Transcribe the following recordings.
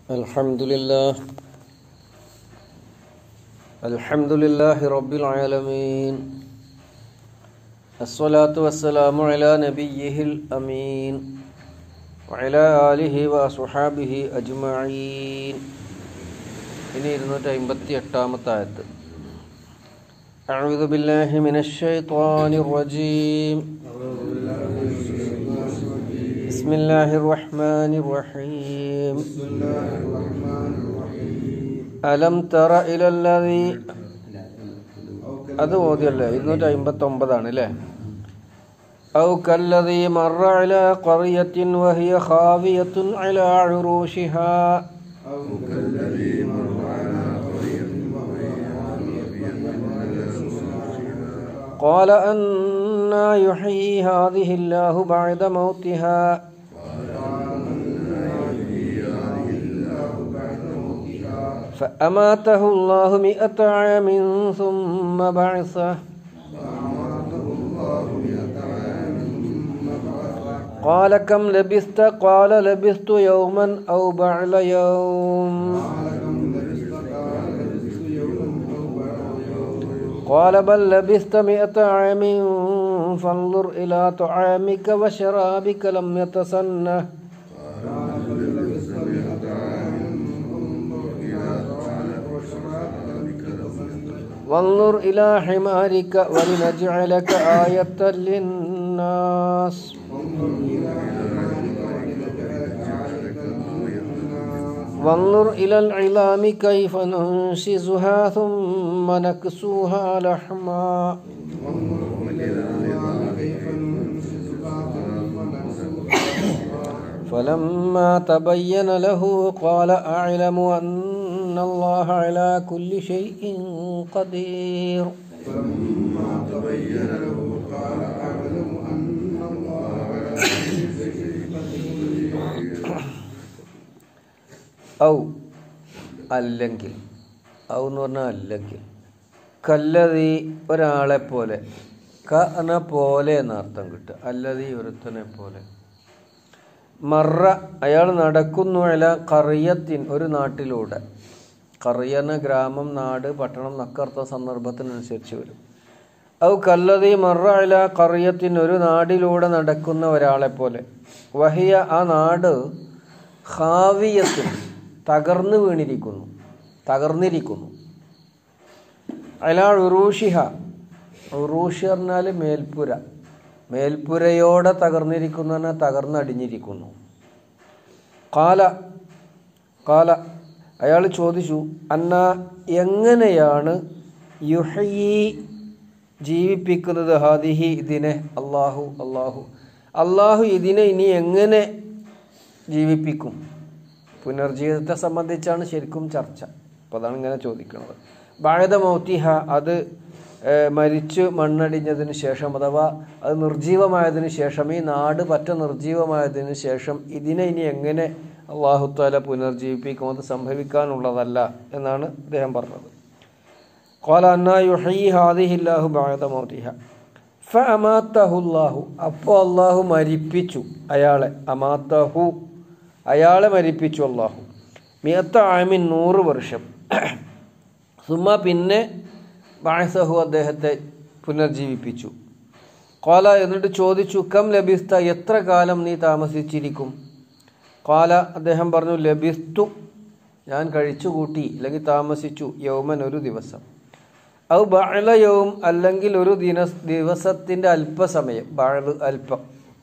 الحمد لله الحمد لله رب العالمين الصلاة والسلام على نبيه الأمين وعلى آله وأصحابه أجمعين ഇനി ഇരുന്നൂറ്റി അമ്പത്തി എട്ടാമത്തെ ആയത്ത് أعوذ بالله من الشيطان الرجيم بسم الله الرحمن الرحيم ألم تر إلى الذي അത് ഓതിയല്ലേ ഇരുന്നൂറ്റി അമ്പത്തി ഒമ്പതാണ് അല്ലേ أو كالذي مر على قرية وهي خاوية على عروشها أو كالذي مر على قرية وهي خاوية على عروشها قال أنا يحيي هذه الله بعد موتها فأماته الله مئة عام ثم بعثه قال كم لبثت قال لبثت يوما أو بعد يوم قال بل لبثت مئة عام فانظر إلى طعامك وشرابك لم يتسنه وانظر إلى حمارك ولنجعلك آية للناس وانظر إلى العظام كيف ننشزها ثم نكسوها لحما فلما تبين له قال أعلم أن الله على كل شيء قدير فلما تبين له قال أعلم أن الله على كل شيء قدير ഔ അല്ലെങ്കിൽ ഔ എന്ന് പറഞ്ഞാൽ അല്ലെങ്കിൽ കല്ലതി ഒരാളെ പോലെ ക എന്ന പോലെ എന്നർത്ഥം കിട്ടുക അല്ലതി ഒരുത്തനെ പോലെ മറ അയാൾ നടക്കുന്നു അല്ല കറിയത്തിൻ ഒരു നാട്ടിലൂടെ കറിയന ഗ്രാമം നാട് പട്ടണം എന്നൊക്കെ അർത്ഥം സന്ദർഭത്തിനനുസരിച്ച് വരും ഔ കല്ലതി മറ അല കറിയത്തിൻ ഒരു നാടിലൂടെ നടക്കുന്ന ഒരാളെ പോലെ വഹിയ ആ നാട് ഹാവിയത്തിൽ തകർന്നു വീണിരിക്കുന്നു തകർന്നിരിക്കുന്നു അലാ ഉറൂഷിഹ ഉറൂഷി പറഞ്ഞാൽ മേൽപ്പുര മേൽപ്പുരയോടെ തകർന്നിരിക്കുന്ന തകർന്നടിഞ്ഞിരിക്കുന്നു കാല കാല അയാൾ ചോദിച്ചു അന്ന എങ്ങനെയാണ് യുഹയി ജീവിപ്പിക്കുന്നത് ഹാദിഹി ഇതിനെ അള്ളാഹു അള്ളാഹു അള്ളാഹു ഇതിനെ ഇനി എങ്ങനെ ജീവിപ്പിക്കും പുനർജീവിതത്തെ സംബന്ധിച്ചാണ് ശരിക്കും ചർച്ച അപ്പോൾ അതാണ് ഇങ്ങനെ ചോദിക്കുന്നത് ബാഴത മൗത്തിഹ അത് ഏഹ്, മരിച്ചു മണ്ണടിഞ്ഞതിന് ശേഷം അഥവാ അത് നിർജീവമായതിനു ശേഷം ഈ നാട് പറ്റ നിർജീവമായതിനു ശേഷം ഇതിനെ ഇനി എങ്ങനെ അള്ളാഹുത്താല പുനർജീവിപ്പിക്കും അത് സംഭവിക്കാനുള്ളതല്ല എന്നാണ് അദ്ദേഹം പറഞ്ഞത് قال أنا يحيي هذه الله بعد موتها فأماته الله അപ്പോൾ അള്ളാഹു മരിപ്പിച്ചു അയാളെ അമാത്തഹു അയാളെ മരിപ്പിച്ചു അള്ളാഹു മിയത്ത ആമിൻ നൂറ് വർഷം സുമ പിന്നെ ബാസഹു അദ്ദേഹത്തെ പുനർജീവിപ്പിച്ചു കോല എന്നിട്ട് ചോദിച്ചു കം ലഭിസ്ത എത്ര കാലം നീ താമസിച്ചിരിക്കും കോല അദ്ദേഹം പറഞ്ഞു ലഭിസ്തു ഞാൻ കഴിച്ചുകൂട്ടി അല്ലെങ്കിൽ താമസിച്ചു യൗമൻ ഒരു ദിവസം ഔ ബാഴയവും അല്ലെങ്കിൽ ഒരു ദിന ദിവസത്തിൻ്റെ അല്പസമയം ബാഴ് അല്പം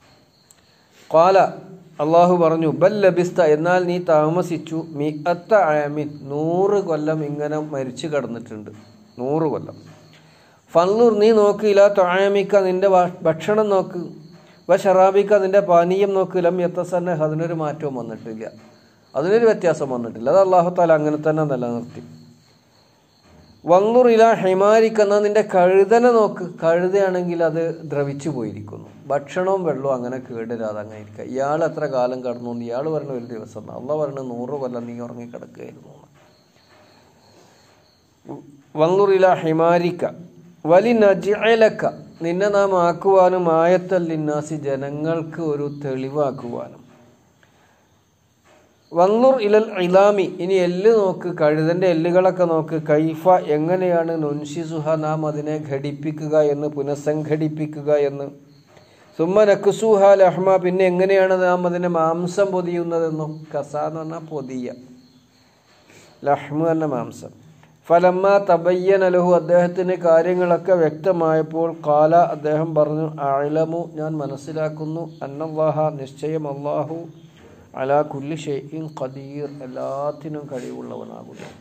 കോല അള്ളാഹു പറഞ്ഞു ബൽ ലബിസ്ത എന്നാൽ നീ താമസിച്ചു മി അത്ത ആമിൻ നൂറ് കൊല്ലം ഇങ്ങനെ മരിച്ചു കിടന്നിട്ടുണ്ട് നൂറ് കൊല്ലം ഫന്നൂർ നീ നോക്കിയില്ല തൊഴാമിക്ക നിന്റെ ഭ- ഭക്ഷണം നോക്ക് വ ഷറാബിക്ക നിന്റെ പാനീയം നോക്ക് ലം യത്തസന്നെ അതിനൊരു മാറ്റവും വന്നിട്ടില്ല അതിനൊരു വ്യത്യാസം വന്നിട്ടില്ല അത് അള്ളാഹു താല അങ്ങനെ തന്നെ നിലനിർത്തി വന്നൂർ ഇല ഹിമാരിക്ക് എന്നാൽ നിന്റെ കഴുതനെ നോക്ക് കഴുതയാണെങ്കിൽ അത് ദ്രവിച്ചു പോയിരിക്കുന്നു ഭക്ഷണവും വെള്ളവും അങ്ങനെ കേടില്ലാതെ അങ്ങനെ ഇരിക്കുക ഇയാൾ എത്ര കാലം കടന്നു എന്ന് ഇയാൾ പറഞ്ഞ ഒരു ദിവസം അള്ള പറഞ്ഞ നൂറ് കൊല്ലം നീ ഉറങ്ങിക്കിടക്കുകയായിരുന്നു എന്ന്. വന്നൂർ ഇല ഹിമാരിക്ക വലി നജിഅലക്ക നിന്നെ നാം ആക്കുവാനും ആയത്തല്ലിന്നാസി ജനങ്ങൾക്ക് ഒരു തെളിവാക്കുവാനും വന്നുർ ഇലൽ ഇലാമി ഇനി എല്ല് നോക്ക് കഴുതൻ്റെ എല്ലുകളൊക്കെ നോക്ക് കൈഫ എങ്ങനെയാണ് നുൻഷിസുഹ നാം അതിനെ ഘടിപ്പിക്കുക എന്ന് പുനഃസംഘടിപ്പിക്കുക എന്ന് സുമ്മ നക്കുസുഹ ലഹ്മ പിന്നെ എങ്ങനെയാണ് നാം അതിനെ മാംസം പൊതിയുന്നതെന്നും കസ എന്ന് പറഞ്ഞാൽ പൊതിയ ലഹ്മ എന്ന മാംസം ഫലമ്മ തബയ്യൻ അലഹു അദ്ദേഹത്തിന് കാര്യങ്ങളൊക്കെ വ്യക്തമായപ്പോൾ കാല അദ്ദേഹം പറഞ്ഞു അഴലമു ഞാൻ മനസ്സിലാക്കുന്നു അന്നല്ലാഹ നിശ്ചയം അള്ളാഹു അലാ കുല്ലി ഷെയ്ൻ ഖദീർ എല്ലാത്തിനും കഴിവുള്ളവനാകുന്നു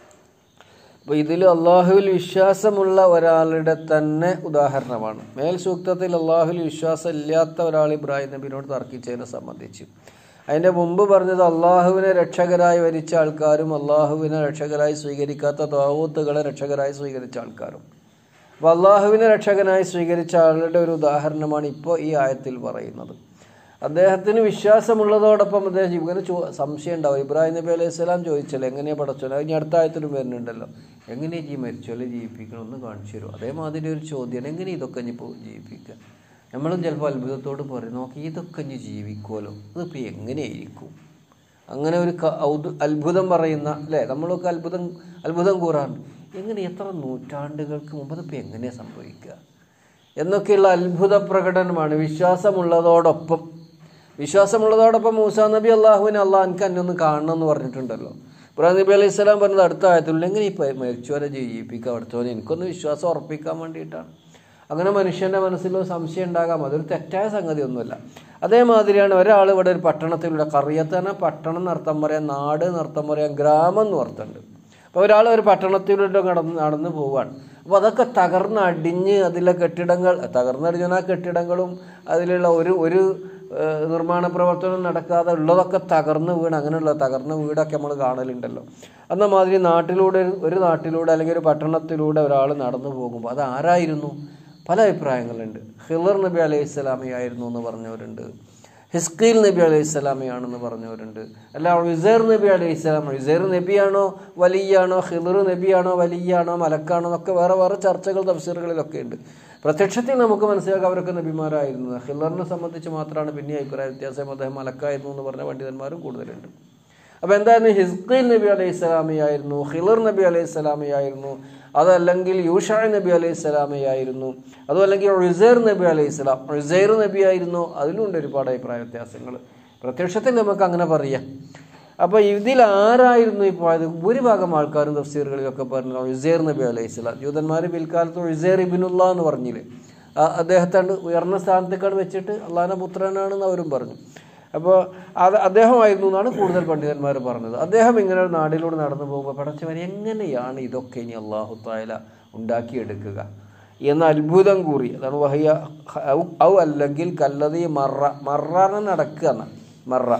അപ്പോൾ ഇതിൽ അള്ളാഹുവിൽ വിശ്വാസമുള്ള ഒരാളുടെ തന്നെ ഉദാഹരണമാണ് മേൽ സൂക്തത്തിൽ അള്ളാഹുവിൽ വിശ്വാസം ഇല്ലാത്ത ഒരാൾ ഇബ്രാഹിം നബിനോട് തർക്കിച്ചതിനെ സംബന്ധിച്ച് അതിൻ്റെ മുമ്പ് പറഞ്ഞത് അള്ളാഹുവിനെ രക്ഷകരായി വരിച്ച ആൾക്കാരും അള്ളാഹുവിനെ രക്ഷകരായി സ്വീകരിക്കാത്ത താവൂത്തുകളെ രക്ഷകരായി സ്വീകരിച്ച ആൾക്കാരും അപ്പോൾ അള്ളാഹുവിനെ രക്ഷകനായി സ്വീകരിച്ച ആളുടെ ഒരു ഉദാഹരണമാണ് ഇപ്പോൾ ഈ ആയത്തിൽ പറയുന്നത് അദ്ദേഹത്തിന് വിശ്വാസമുള്ളതോടൊപ്പം അദ്ദേഹം ഇങ്ങനെ ചോ സംശയം ഉണ്ടാവും ഇബ്രാഹിം നബി അലൈഹി സ്വലാം ചോദിച്ചല്ലോ എങ്ങനെയാണ് പടച്ചോലെ അത് ഇനി അടുത്ത ആയത്തിലും വരുന്നുണ്ടല്ലോ എങ്ങനെ ഈ മരിച്ചോലെ ജീവിപ്പിക്കണം ഒന്ന് കാണിച്ചു തരും അതേമാതിരി ഒരു ചോദ്യമാണ് എങ്ങനെ ഇതൊക്കെ ഇനിയിപ്പോൾ ജീവിപ്പിക്കുക നമ്മളും ചിലപ്പോൾ അത്ഭുതത്തോട് പറയും നോക്കി ഇതൊക്കെ ഇനി ജീവിക്കുമല്ലോ ഇതിപ്പോൾ എങ്ങനെയായിരിക്കും അങ്ങനെ ഒരു ക- ഔദ് അത്ഭുതം പറയുന്ന അല്ലേ നമ്മളൊക്കെ അത്ഭുതം അത്ഭുതം കൂറാറുണ്ട് എങ്ങനെ എത്ര നൂറ്റാണ്ടുകൾക്ക് മുമ്പ് ഇതിപ്പോൾ എങ്ങനെയാണ് സംഭവിക്കുക എന്നൊക്കെയുള്ള അത്ഭുത പ്രകടനമാണ് വിശ്വാസമുള്ളതോടൊപ്പം വിശ്വാസമുള്ളതോടൊപ്പം മൂസാ നബി അള്ളാഹുവിനെ അള്ളാഹ് എനിക്ക് എന്നെ ഒന്ന് കാണണം എന്ന് പറഞ്ഞിട്ടുണ്ടല്ലോ ഇബ്രാഹിം നബി അലൈഹി സ്വലാം പറഞ്ഞത് അടുത്ത ആയത്തിലുള്ള എങ്ങനെ ഈ പ- മരിച്ചവരെ ജീവിപ്പിക്കുക അടുത്തവനെ എനിക്കൊന്ന് വിശ്വാസം ഉറപ്പിക്കാൻ വേണ്ടിയിട്ടാണ് അങ്ങനെ മനുഷ്യൻ്റെ മനസ്സിലോ സംശയം ഉണ്ടാകാം അതൊരു തെറ്റായ സംഗതിയൊന്നുമല്ല അതേമാതിരിയാണ് ഒരാൾ ഇവിടെ ഒരു പട്ടണത്തിലൂടെ കറിയത്തന്നെ പട്ടണം എന്നർത്ഥം പറയാം നാട് എന്നർത്ഥം പറയാം ഗ്രാമം എന്ന് അർത്ഥമുണ്ട് അപ്പോൾ ഒരാൾ ഒരു പട്ടണത്തിലൂടെ കടന്ന് നടന്ന് പോവാണ് അപ്പോൾ അതൊക്കെ തകർന്ന് അടിഞ്ഞ് അതിലെ കെട്ടിടങ്ങൾ തകർന്നടിഞ്ഞ ആ കെട്ടിടങ്ങളും അതിലുള്ള ഒരു ഒരു ഏഹ്, നിർമ്മാണ പ്രവർത്തനം നടക്കാതെ ഉള്ളതൊക്കെ തകർന്ന് വീണ് അങ്ങനെയുള്ള തകർന്ന വീടൊക്കെ നമ്മൾ കാണലുണ്ടല്ലോ അന്ന മാതിരി നാട്ടിലൂടെ ഒരു നാട്ടിലൂടെ അല്ലെങ്കിൽ ഒരു പട്ടണത്തിലൂടെ ഒരാൾ നടന്നു പോകുമ്പോൾ അത് ആരായിരുന്നു പല അഭിപ്രായങ്ങളുണ്ട് ഹിളർ നബി അലൈഹി സ്വലാമിയായിരുന്നു എന്ന് പറഞ്ഞവരുണ്ട് ഹിസ്കീൽ നബി അലൈഹി സ്വലാമിയാണെന്ന് പറഞ്ഞവരുണ്ട് അല്ല ഉസൈർ നബി അലൈഹി സ്വലാം ഉസൈർ നബിയാണോ വലിയാണോ ഹിളർ നബിയാണോ വലിയാണോ മലക്കാണോ എന്നൊക്കെ വേറെ വേറെ ചർച്ചകൾ തഫ്സീറുകളിലൊക്കെ ഉണ്ട് പ്രത്യക്ഷത്തിൽ നമുക്ക് മനസ്സിലാക്കാം അവരൊക്കെ നബിമാരായിരുന്നു ഹിളറിനെ സംബന്ധിച്ച് മാത്രമാണ് പിന്നെ അഭിപ്രായ വ്യത്യാസം അദ്ദേഹം മലക്കായിരുന്നു എന്ന് പറഞ്ഞ പണ്ഡിതന്മാരും കൂടുതലുണ്ട് അപ്പോൾ എന്തായിരുന്നു ഹിസ്ഖീൽ നബി അലൈഹി സ്വലാമിയായിരുന്നു ഹിളർ നബി അലൈഹി സ്വലാമിയായിരുന്നു അതല്ലെങ്കിൽ യൂഷാ നബി അലൈഹി സ്വലാമിയായിരുന്നു അതും അല്ലെങ്കിൽ ഉസൈർ നബി അലൈഹി സ്വലാം ഉസൈർ നബി ആയിരുന്നു അതിലുണ്ട് ഒരുപാട് അഭിപ്രായ വ്യത്യാസങ്ങൾ പ്രത്യക്ഷത്തിൽ നമുക്ക് അങ്ങനെ പറയാം അപ്പോൾ ഇതിൽ ആരായിരുന്നു ഈ പോയത് ഭൂരിഭാഗം ആൾക്കാരും തഫ്സീറുകളിലൊക്കെ പറഞ്ഞു ഉസൈർ നബി അലൈഹി സ്വലാം ജൂതന്മാർ പിൽക്കാലത്ത് ഉസൈർ ഇബിനുള്ള എന്ന് പറഞ്ഞില്ലേ ആ അദ്ദേഹത്തെ ഉയർന്ന സ്ഥാനത്തേക്കാണ് വെച്ചിട്ട് അള്ളാഹന പുത്രനാണെന്ന് അവരും പറഞ്ഞു അപ്പോൾ അത് അദ്ദേഹമായിരുന്നു എന്നാണ് കൂടുതൽ പണ്ഡിതന്മാർ പറഞ്ഞത് അദ്ദേഹം ഇങ്ങനെ ഒരു നാടിലൂടെ നടന്നു പോകുമ്പോൾ പടച്ചവൻ എങ്ങനെയാണ് ഇതൊക്കെ ഇനി അള്ളാഹു തായാല ഉണ്ടാക്കിയെടുക്കുക എന്ന അത്ഭുതം കൂറി അതാണ് വഹിയ ഔ- ഔ അല്ലെങ്കിൽ കല്ലതി മറ മറാന നടക്കുക എന്നാ മറ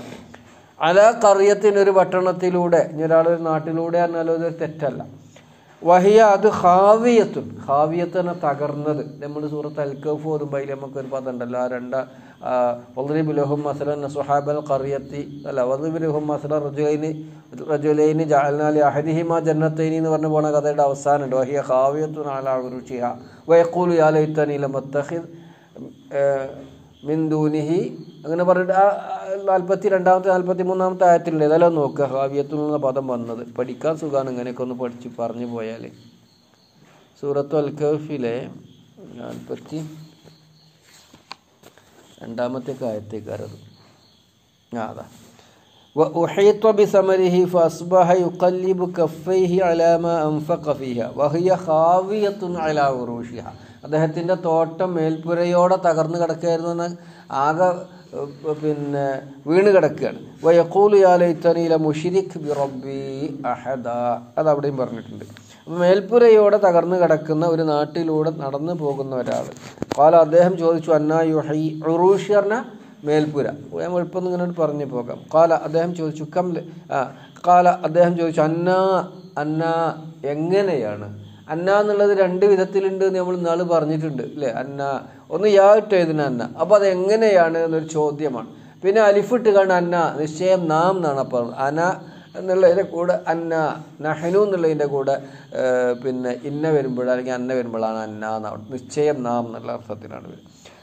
അല കറിയത്തിനൊരു പട്ടണത്തിലൂടെ ഇനി ഒരാൾ ഒരു നാട്ടിലൂടെ പറഞ്ഞാലും ഇതൊരു തെറ്റല്ല വഹിയ അത് ഹാവിയത്തുൻ ഹാവിയത്തിനെ തകർന്നത് നമ്മൾ സൂറത്ത് അൽക്കഫ് ഓതുമ്പോൾ അതിൽ നമുക്കൊരു പദം ഉണ്ടല്ലോ ആ രണ്ട് വദ്രിബുലഹും മസലൻ സുഹാബൽ കറിയത്തി അല്ല വദ്രിബുലഹും മസല റജുലൈനി റജുലൈനി ജഅൽനാലി അഹദിഹിമ ജന്നത്തൈനി എന്ന് പറഞ്ഞു പോണ കഥയുടെ അവസാനമുണ്ട് വഹിയ ഹാവിയത്തുൻ അല ഉറുഷിഹ വയഖൂലു യാ ലൈതനി ലമത്തഖിദ് മിൻ ദൂനിഹി അങ്ങനെ പറഞ്ഞിട്ട് ആ നാൽപ്പത്തി രണ്ടാമത്തെ നാൽപ്പത്തി മൂന്നാമത്തെ ആയത്തിലുണ്ട് ഏതായാലും നോക്കുക ഹാവിയത്തിൽ നിന്ന പദം വന്നത് പഠിക്കാൻ സുഖമാണ് ഇങ്ങനെയൊക്കെ ഒന്ന് പഠിച്ച് പറഞ്ഞു പോയാൽ സൂറത്തു അൽ കഫിലെ നാൽപ്പത്തി രണ്ടാമത്തെ ആയത്തേക്കാരത് ആ അതാ وأحيط بثمره فأصبح يقلب كفيه على ما أنفق فيها وهي خاوية على عروشها അദ്ദേഹത്തിൻ്റെ തോട്ടം മേൽപ്പുരയോടെ തകർന്നു കിടക്കുകയായിരുന്നു എന്ന് ആകെ ഏഹ്, പിന്നെ വീണ് കിടക്കുകയാണ് വയക്കൂലു യാലൈത്തനീല മുഷിരിഖ് ബി റബ്ബി അഹദ അത് അവിടെയും പറഞ്ഞിട്ടുണ്ട് അപ്പോൾ മേൽപ്പുരയോടെ തകർന്നു കിടക്കുന്ന ഒരു നാട്ടിലൂടെ നടന്നു പോകുന്ന ഒരാൾ കാല അദ്ദേഹം ചോദിച്ചു അന്നാ യുഹൈ ഉറൂഷി പറഞ്ഞ മേൽപ്പുര ഞാൻ എളുപ്പം ഇങ്ങനെ പറഞ്ഞു പോകാം കാല അദ്ദേഹം ചോദിച്ചു കം ല- ആ കാല അദ്ദേഹം ചോദിച്ചു അന്ന അന്ന എങ്ങനെയാണ് അന്ന എന്നുള്ളത് രണ്ട് വിധത്തിലുണ്ട് എന്ന് നമ്മൾ ഇന്നാൾ പറഞ്ഞിട്ടുണ്ട് അല്ലേ അന്ന ഒന്ന് യാ ഇട്ട് എഴുതുന്ന അന്ന അപ്പോൾ അത് എങ്ങനെയാണ് എന്നൊരു ചോദ്യമാണ് പിന്നെ അലിഫിട്ട് കാണുന്ന അന്ന നിശ്ചയം നാം എന്നാണ് അപ്പോൾ അന എന്നുള്ളതിൻ്റെ കൂടെ അന്ന നഹനു എന്നുള്ളതിൻ്റെ കൂടെ ഏഹ്, പിന്നെ ഇന്ന വരുമ്പോൾ അല്ലെങ്കിൽ അന്ന വരുമ്പോഴാണ് അന്ന എന്നാണ് നിശ്ചയം നാം എന്നുള്ള അർത്ഥത്തിലാണ് വരുന്നത്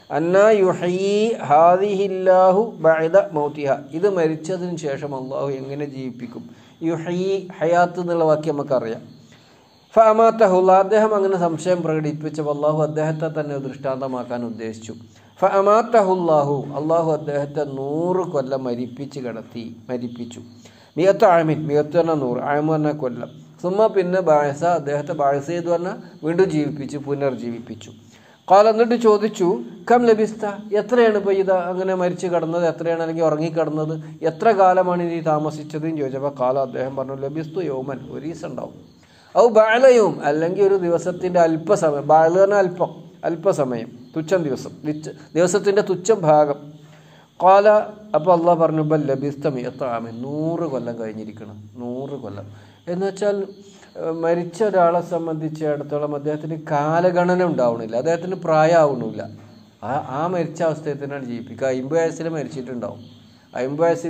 അന്ന യുഹയി ഹാദിഹില്ലാഹു ബഅദ മൗതിഹ ഇത് മരിച്ചതിന് ശേഷം അള്ളാഹു എങ്ങനെ ജീവിപ്പിക്കും യുഹയി ഹയാത്ത് എന്നുള്ള വാക്യം നമുക്കറിയാം ഫഅമാത്തഹുല്ല അദ്ദേഹം അങ്ങനെ സംശയം പ്രകടിപ്പിച്ചപ്പോൾ അള്ളാഹു അദ്ദേഹത്തെ തന്നെ ദൃഷ്ടാന്തമാക്കാൻ ഉദ്ദേശിച്ചു ഫഅമാത്തഹുല്ലാഹു അള്ളാഹു അദ്ദേഹത്തെ നൂറ് കൊല്ലം മരിപ്പിച്ച് കിടത്തി മരിപ്പിച്ചു മിയത്ത് ആമിൻ മിയത്ത് പറഞ്ഞാൽ നൂറ് ആമ് പറഞ്ഞാൽ കൊല്ലം സുമ്മ പിന്നെ ബായസ അദ്ദേഹത്തെ ബായസ എന്ന് പറഞ്ഞാൽ വീണ്ടും ജീവിപ്പിച്ചു പുനർജീവിപ്പിച്ചു കാല എന്നിട്ട് ചോദിച്ചു കം ലഭിസ്ത എത്രയാണ് ഇപ്പോൾ ഇത് അങ്ങനെ മരിച്ചു കിടന്നത് എത്രയാണ് അല്ലെങ്കിൽ ഉറങ്ങിക്കിടന്നത് എത്ര കാലമാണ് ഇനി താമസിച്ചത് എന്ന് ചോദിച്ചപ്പോൾ കാല അദ്ദേഹം പറഞ്ഞു ലഭിസ്തു യോമൻ ഒരു ദിവസം ഉണ്ടാവും ഔ ബാലയും അല്ലെങ്കിൽ ഒരു ദിവസത്തിൻ്റെ അല്പസമയം ബാല പറഞ്ഞാൽ അല്പം അല്പസമയം തുച്ഛം ദിവസം നിച്ച- ദിവസത്തിൻ്റെ തുച്ഛം ഭാഗം കാല അപ്പോൾ അള്ളാഹ് പറഞ്ഞു ബൽ ലബിസ്തമി എത്താമി നൂറ് കൊല്ലം കഴിഞ്ഞിരിക്കണം നൂറ് കൊല്ലം എന്ന് വെച്ചാൽ ഏഹ്, മരിച്ച ഒരാളെ സംബന്ധിച്ചിടത്തോളം അദ്ദേഹത്തിന് കാലഗണന ഉണ്ടാവണില്ല അദ്ദേഹത്തിന് പ്രായമാവണില്ല ആ ആ മരിച്ച അവസ്ഥയിൽ തന്നെയാണ് ജീവിപ്പിക്കുക അമ്പത് വയസ്സിൽ മരിച്ചിട്ടുണ്ടാവും അമ്പത് വയസ്സിൽ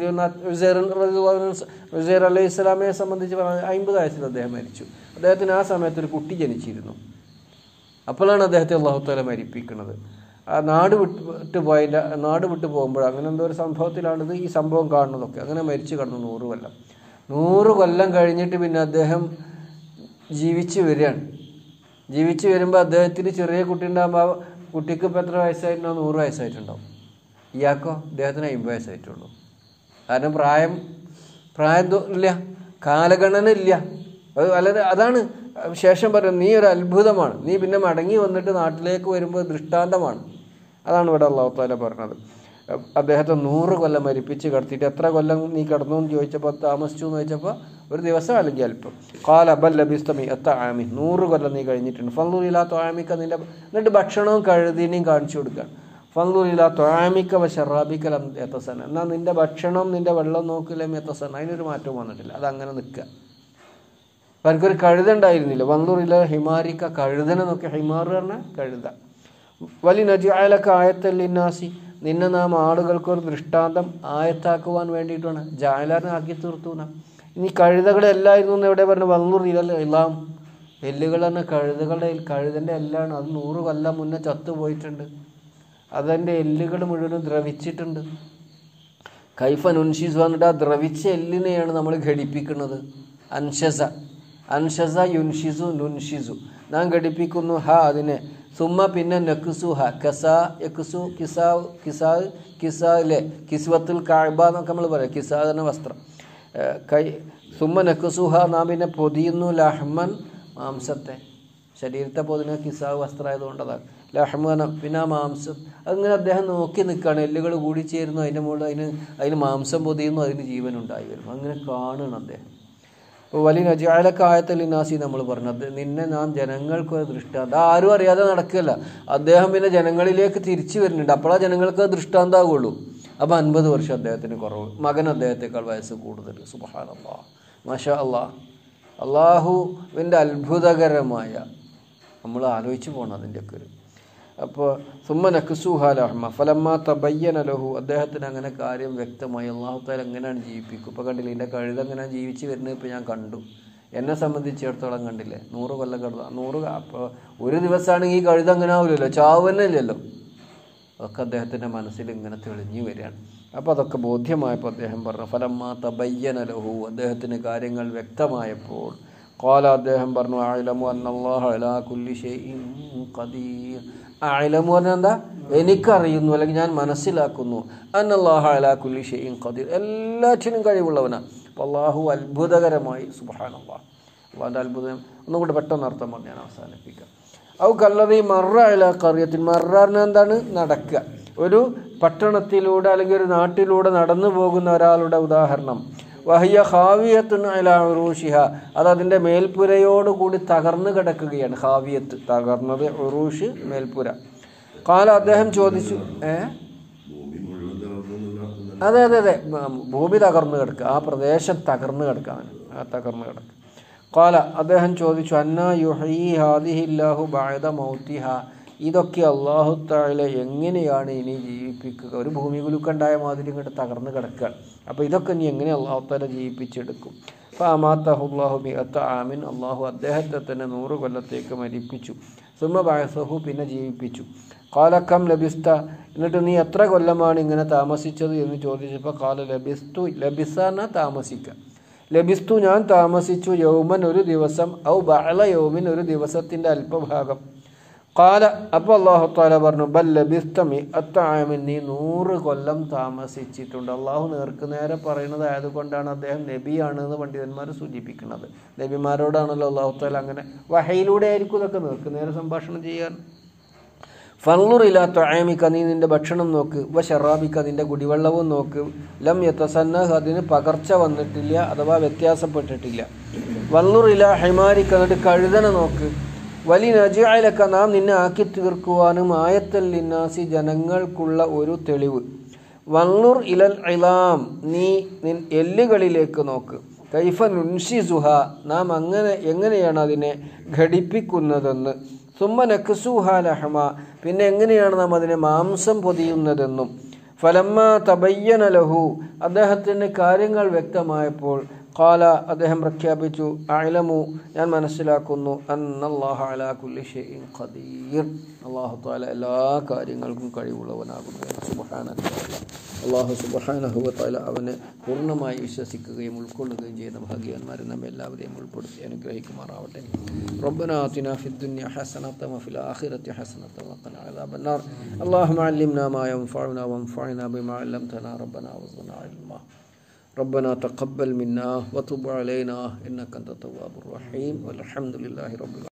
ഉസൈർ അലൈഹി ഇസ്ലാമയെ സംബന്ധിച്ച് പറഞ്ഞാൽ അമ്പത് വയസ്സിൽ അദ്ദേഹം മരിച്ചു അദ്ദേഹത്തിന് ആ സമയത്ത് ഒരു കുട്ടി ജനിച്ചിരുന്നു അപ്പോഴാണ് അദ്ദേഹത്തെ അള്ളാഹുത്താല മരിപ്പിക്കുന്നത് ആ നാട് വിട്ട് വിട്ട് പോയതിൻ്റെ നാട് വിട്ട് പോകുമ്പോൾ അങ്ങനെ എന്തോ ഒരു സംഭവത്തിലാണിത് ഈ സംഭവം കാണുന്നതൊക്കെ അങ്ങനെ മരിച്ചു കിടന്നു നൂറ് കൊല്ലം നൂറ് കൊല്ലം കഴിഞ്ഞിട്ട് പിന്നെ അദ്ദേഹം ജീവിച്ച് വരികയാണ് ജീവിച്ച് വരുമ്പോൾ അദ്ദേഹത്തിന് ചെറിയ കുട്ടി ഉണ്ടാകുമ്പോൾ കുട്ടിക്ക് ഇപ്പോൾ എത്ര വയസ്സായിട്ടുണ്ടാവും നൂറ് വയസ്സായിട്ടുണ്ടാവും ഇയാൾക്കോ അദ്ദേഹത്തിന് അമ്പത് വയസ്സായിട്ടുള്ളൂ കാരണം പ്രായം പ്രായം തോ- ഇല്ല കാലഗണന ഇല്ല അത് വളരെ അതാണ് ശേഷം പറയുന്നത് നീ ഒരു അത്ഭുതമാണ് നീ പിന്നെ മടങ്ങി വന്നിട്ട് നാട്ടിലേക്ക് വരുമ്പോൾ ദൃഷ്ടാന്തമാണ് അതാണ് ഇവിടെ അള്ളാഹു താല പറഞ്ഞത് അദ്ദേഹത്തെ നൂറ് കൊല്ലം മരിപ്പിച്ച് കിടത്തിയിട്ട് എത്ര കൊല്ലം നീ കിടന്നു എന്ന് ചോദിച്ചപ്പോൾ താമസിച്ചു എന്ന് ചോദിച്ചപ്പോൾ ഒരു ദിവസം അല്ലെങ്കിൽ അല്പം കാല അബൽ ലബിസ്തമി എത്ത ആമി നൂറ് കൊല്ലം നീ കഴിഞ്ഞിട്ടുണ്ട് ഫന്തൂരില്ലാത്ത ആമിക്ക നിന്റെ എന്നിട്ട് ഭക്ഷണവും കഴുതിനെയും കാണിച്ചു കൊടുക്കുകയാണ് ഫന്തൂരില്ല ത്വാമിക്ക വ ഷറാബിക്കലം എത്തസന എന്നാൽ നിന്റെ ഭക്ഷണം നിന്റെ വെള്ളം നോക്കില്ല എത്തസന അതിനൊരു മാറ്റവും വന്നിട്ടില്ല അതങ്ങനെ നിൽക്കുക അപ്പം എനിക്കൊരു കഴുത ഉണ്ടായിരുന്നില്ല വന്തൂറില്ല ഹിമാരിക്ക കഴുതനെന്നൊക്കെ ഹിമാർ പറഞ്ഞാൽ കഴുത വലി നജിയാലൊക്കെ ആയത്തല്ലിന്നാസി നിന്നെ നാം ആളുകൾക്കൊരു ദൃഷ്ടാന്തം ആയത്താക്കുവാൻ വേണ്ടിയിട്ടാണ് ജായലാറിനെ ആക്കി തീർത്തു എന്നാ ഇനി കഴുതകളെല്ലായിരുന്നു എന്ന് എവിടെ പറഞ്ഞു വന്നൂർ ഇല്ലല്ലോ എല്ലാം എല്ലുകൾ തന്നെ കഴുതകളുടെ കഴുതൻ്റെ എല്ലാണ് അത് നൂറ് കൊല്ലം മുന്നേ ചത്തുപോയിട്ടുണ്ട് അതിൻ്റെ എല്ലുകൾ മുഴുവനും ദ്രവിച്ചിട്ടുണ്ട് കൈഫ നുൻഷിസ് വന്നിട്ട് ആ ദ്രവിച്ച എല്ലിനെയാണ് നമ്മൾ ഘടിപ്പിക്കുന്നത് അൻഷസ അൻഷസ യുൻഷിസു നുൻഷിസു നാം ഘടിപ്പിക്കുന്നു ഹ അതിനെ സുമ്മ പിന്നെ നക്കുസു ഹ കസ യക്കുസു കിസാ കിസാ കിസാലെ കിസ്വത്തുൽ കാഴ്ബ എന്നൊക്കെ നമ്മൾ പറയാം കിസാ എന്ന വസ്ത്രം ഏഹ് കൈ സുമ്മ നക്കുസുഹ നാം പിന്നെ പൊതിയുന്നു ലഹ്മൻ മാംസത്തെ ശരീരത്തെ പൊതിന കിസാവ് വസ്ത്രമായതുകൊണ്ട് അതാണ് ലഹ്മന പിന്നെ ആ മാംസം അങ്ങനെ അദ്ദേഹം നോക്കി നിൽക്കുകയാണ് എല്ലുകൾ കൂടി ചേരുന്നു അതിൻ്റെ മുകളിൽ അതിന് അതിന് മാംസം പൊതിയുന്നു അതിന് ജീവൻ ഉണ്ടായി വരും അങ്ങനെ കാണുകയാണ് അദ്ദേഹം ഇപ്പോൾ വലിയ നജാലൊക്കെ ആയത്തലിനാസി നമ്മൾ പറഞ്ഞത് നിന്നെ നാം ജനങ്ങൾക്ക് ഒരു ദൃഷ്ടാന്തം ആരും അറിയാതെ നടക്കുകയല്ല അദ്ദേഹം പിന്നെ ജനങ്ങളിലേക്ക് തിരിച്ചു വരുന്നുണ്ട് അപ്പോഴാ ജനങ്ങൾക്ക് അത് ദൃഷ്ടാന്താകുള്ളൂ അപ്പോൾ അൻപത് വർഷം അദ്ദേഹത്തിന് കുറവ് മകൻ അദ്ദേഹത്തെക്കാൾ വയസ്സ് കൂടുതൽ സുബഹാൻ അള്ളാഹ് മാഷാ അള്ളാഹ് അള്ളാഹുവിൻ്റെ അത്ഭുതകരമായ നമ്മൾ ആലോചിച്ച് പോകണം അതിൻ്റെയൊക്കെ ഒരു അപ്പോൾ സുമ്മ നക്സുഹാലഹ്മ ഫലമ്മ തബയ്യന ലഹു അദ്ദേഹത്തിന് അങ്ങനെ കാര്യം വ്യക്തമായി അള്ളാഹു താല എങ്ങനെയാണ് ജീവിപ്പിക്കും ഇപ്പോൾ കണ്ടില്ലേ എൻ്റെ കഴുത എങ്ങനെയാണ് ജീവിച്ച് വരുന്നത് ഇപ്പോൾ ഞാൻ കണ്ടു എന്നെ സംബന്ധിച്ചിടത്തോളം കണ്ടില്ലേ നൂറ് കൊല്ലം കഴുത നൂറ് അപ്പോൾ ഒരു ദിവസമാണെങ്കിൽ ഈ കഴുത അങ്ങനെ ആവില്ലല്ലോ ചാവ് തന്നെ ഇല്ലല്ലോ അതൊക്കെ അദ്ദേഹത്തിൻ്റെ മനസ്സിൽ ഇങ്ങനെ തെളിഞ്ഞു വരികയാണ് അപ്പോൾ അതൊക്കെ ബോധ്യമായപ്പോൾ അദ്ദേഹം പറഞ്ഞു ഫലമ്മ തബയ്യന ലഹു അദ്ദേഹത്തിന് കാര്യങ്ങൾ വ്യക്തമായപ്പോൾ കോല അദ്ദേഹം പറഞ്ഞു ആയിലമു അന്നല്ലാഹു അലാ കുല്ലി ഷൈഇൻ ഖദീർ ആയിലമു പറഞ്ഞാൽ എന്താ എനിക്കറിയുന്നു അല്ലെങ്കിൽ ഞാൻ മനസ്സിലാക്കുന്നു അന്നല്ലാഹു അലാ കുല്ലി ഷൈഇൻ ഖദീർ എല്ലാറ്റിനും കഴിവുള്ളവനാണ് അപ്പോൾ അള്ളാഹു അത്ഭുതകരമായി സുബ്ഹാനല്ലാഹ് അള്ളാഹിൻ്റെ അത്ഭുതം ഒന്നും കൂടെ പെട്ടെന്ന് അർത്ഥം പറഞ്ഞ് ഞാൻ അവസാനിപ്പിക്കാം ഔ കല്ലതി മറ അല കറിയത്തിൽ മററിന് എന്താണ് നടക്കുക ഒരു പട്ടണത്തിലൂടെ അല്ലെങ്കിൽ ഒരു നാട്ടിലൂടെ നടന്നു പോകുന്ന ഒരാളുടെ ഉദാഹരണം വഹിയ ഹാവിയത്തുൻ അല ഉറൂഷിഹ അത് അതിൻ്റെ മേൽപ്പുരയോട് കൂടി തകർന്നു കിടക്കുകയാണ് ഹാവിയത്ത് തകർന്നത് ഉറൂഷ് മേൽപ്പുര കാല അദ്ദേഹം ചോദിച്ചു ഏ ഭൂമി മുഴുവൻ തകർന്നു അതെ അതെ അതെ ഉം, ഭൂമി തകർന്നു കിടക്കുക ആ പ്രദേശം തകർന്നു കിടക്കാണ് ആ തകർന്നു കിടക്കുക കാല അദ്ദേഹം ചോദിച്ചു അന്ന യുഹീ ഹാദിഹില്ലാഹു ബായത മൗത്തിഹ ഇതൊക്കെ അള്ളാഹു താല എങ്ങനെയാണ് ഇനി ജീവിപ്പിക്കുക ഒരു ഭൂമി കുലുക്കുണ്ടായ മാതിരി ഇങ്ങോട്ട് തകർന്നു കിടക്കുകയാണ് അപ്പോൾ ഇതൊക്കെ ഇനി എങ്ങനെ അള്ളാഹു താല ജീവിപ്പിച്ചെടുക്കും അപ്പോൾ അമാത്തഹുല്ലാഹു മിഅത്ത ആമിൻ അള്ളാഹു അദ്ദേഹത്തെ തന്നെ നൂറ് കൊല്ലത്തേക്ക് മരിപ്പിച്ചു സുമ ബാസഹു പിന്നെ ജീവിപ്പിച്ചു കാലക്കം ലഭിസ്ത എന്നിട്ട് നീ എത്ര കൊല്ലമാണ് ഇങ്ങനെ താമസിച്ചത് എന്ന് ചോദിച്ചപ്പോൾ കാല ലഭിസ്തു ലഭിസാന താമസിക്കുക ലഭിസ്തു ഞാൻ താമസിച്ചു യൗമൻ ഒരു ദിവസം ഔ ബഅല യൗമിൻ ഒരു ദിവസത്തിൻ്റെ അല്പഭാഗം കാല അപ്പോൾ അള്ളാഹു താല പറഞ്ഞു ബൽ ലബിസ്തമി അത്തായമിൻ നീ നൂറ് കൊല്ലം താമസിച്ചിട്ടുണ്ട് അള്ളാഹു നേർക്ക് നേരെ പറയുന്നത് ആയതുകൊണ്ടാണ് അദ്ദേഹം നബിയാണ് എന്ന് പണ്ഡിതന്മാർ സൂചിപ്പിക്കുന്നത് നബിമാരോടാണല്ലോ അള്ളാഹു താല അങ്ങനെ വഹയിലൂടെ ആയിരിക്കും ഇതൊക്കെ നേർക്ക് നേരെ സംഭാഷണം ചെയ്യാൻ ഫൻലുറില തൊഴാമിക്ക നീ നിന്റെ ഭക്ഷണം നോക്ക് വ ഷറാബിക്ക നിന്റെ കുടിവെള്ളവും നോക്ക് ലം യത്തസന്നഹ് അതിന് പകർച്ച വന്നിട്ടില്ല അഥവാ വ്യത്യാസപ്പെട്ടിട്ടില്ല വൻലുറില ഹൈമാരിക്ക എന്നിട്ട് കഴുതന നോക്ക് വലി നജിഅലക്ക നാം നിന്നെ ആക്കി തീർക്കുവാനും ആയത്തൽ ലിന്നാസി ജനങ്ങൾക്കുള്ള ഒരു തെളിവ് വൻലുർ ഇലൽ ഇലാം നീ നിൻ എല്ലുകളിലേക്ക് നോക്ക് കൈഫ നുൻഷിസുഹ നാം അങ്ങനെ എങ്ങനെയാണ് അതിനെ ഘടിപ്പിക്കുന്നതെന്ന് സുമ്മ നക്സുഹ ലഹമ പിന്നെ എങ്ങനെയാണ് നാം അതിനെ മാംസം പൊതിയുന്നതെന്നും ഫലമ്മ തബയ്യന ലഹു അദ്ദേഹത്തിന് കാര്യങ്ങൾ വ്യക്തമായപ്പോൾ കാല അദ്ദേഹം പ്രഖ്യാപിച്ചു അലമു ഞാൻ മനസ്സിലാക്കുന്നു അന്നല്ലാഹ അലാ കുല്ലി ഷൈഇൻ ഖദീർ അള്ളാഹു താല എല്ലാ കാര്യങ്ങൾക്കും കഴിവുള്ളവനാകുന്നു സുബ്ഹാനഹു അള്ളാഹു സുബ്ഹാനഹു വതആല അവനെ പൂർണ്ണമായി വിശ്വസിക്കുകയും ഉൾക്കൊള്ളുകയും ചെയ്യുന്ന ഭാഗ്യവാന്മാരെ നമ്മെ എല്ലാവരെയും ഉൾപ്പെടുത്തി അനുഗ്രഹിക്കുമാറാവട്ടെ ربنا آتنا في الدنيا حسنة وفي الآخرة حسنة وقنا عذاب النار اللهم علمنا ما ينفعنا وانفعنا بما علمتنا ربنا وزدنا علما ربنا تقبل منا وتب علينا إنك أنت التواب الرحيم والحمد لله رب العالمين